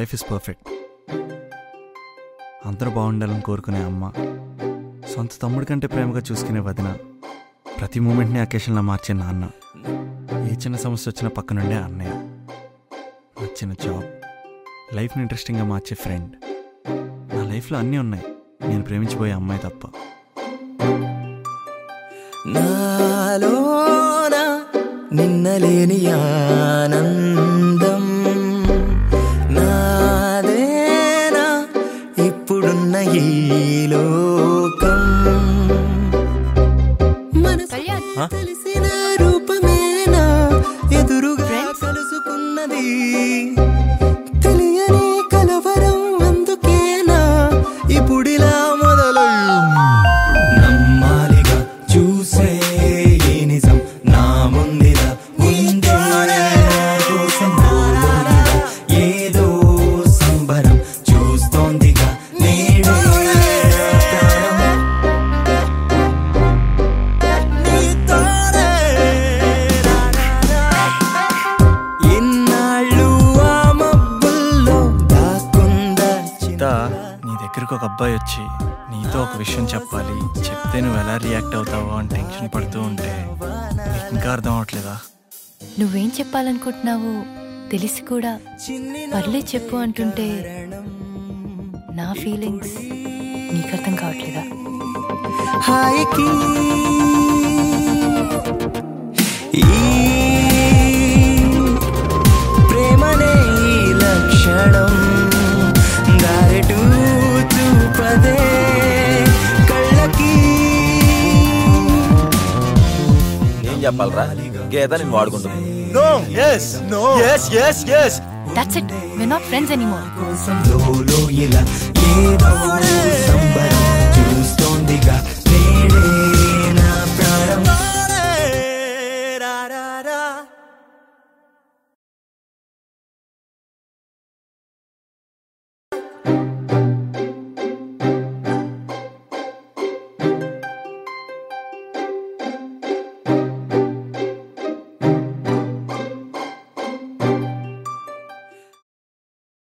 Life is perfect అందరూ బాగుండాలని కోరుకునే అమ్మ సొంత తమ్ముడి కంటే ప్రేమగా చూసుకునే వదిన ప్రతి మూమెంట్ని అకేషన్లా మార్చే నాన్న ఏ చిన్న సమస్య వచ్చినా పక్కనుండే అన్నయ్య నచ్చిన జాబ్ లైఫ్ని ఇంట్రెస్టింగ్గా మార్చే ఫ్రెండ్ నా లైఫ్లో అన్నీ ఉన్నాయి నేను ప్రేమించిపోయే అమ్మాయి తప్ప నాలోన నిన్నలేని ఆనందం నాదేనా ఇప్పుడున్న ఈ లోకం మనసు కళ్యాణ్ తెలిసిన రూపమేనా ఎదురుగా కలుసుకున్నది తెలియని కలవరం అందుకేనా ఇప్పుడిలా మొదలయ్యింది నమ్మాలిగా చూసే ఈ నిజం నా ముందిరా ఉందే నా కోసం లోలోనిగా ఏదో సంబరం చూస్తోందిగా నేడే ప్రాణం నీతోనే ఇన్నాళ్ళు ఆ మబ్బుల్లో దాక్కుందా సీత నీ దగ్గరకు ఒక అబ్బాయి వచ్చి నీతో ఒక విషయం చెప్పాలి చెప్తే నువ్వు ఎలా రియాక్ట్ అవుతావో అని టెన్షన్ పడుతూ ఉంటే నీకు ఇంకా అర్థం అవట్లేదా నువ్వేం చెప్పాలనుకుంటున్నావో తెలిసి కూడా పర్లే చెప్పు అంటుంటే నా ఫీలింగ్స్ నీకు అర్థం కావట్లేదా హాయికి ఈ ప్రేమనే ఈ లక్షణం దారెటు చూపదే కళ్ళకి ఏం చెప్పాలరా గీత నేను వాడుకుంటుంది No. Yes. No. Yes. Yes. Yes. That's it we not friends anymore కోసం లోలో ఇలా ఏదో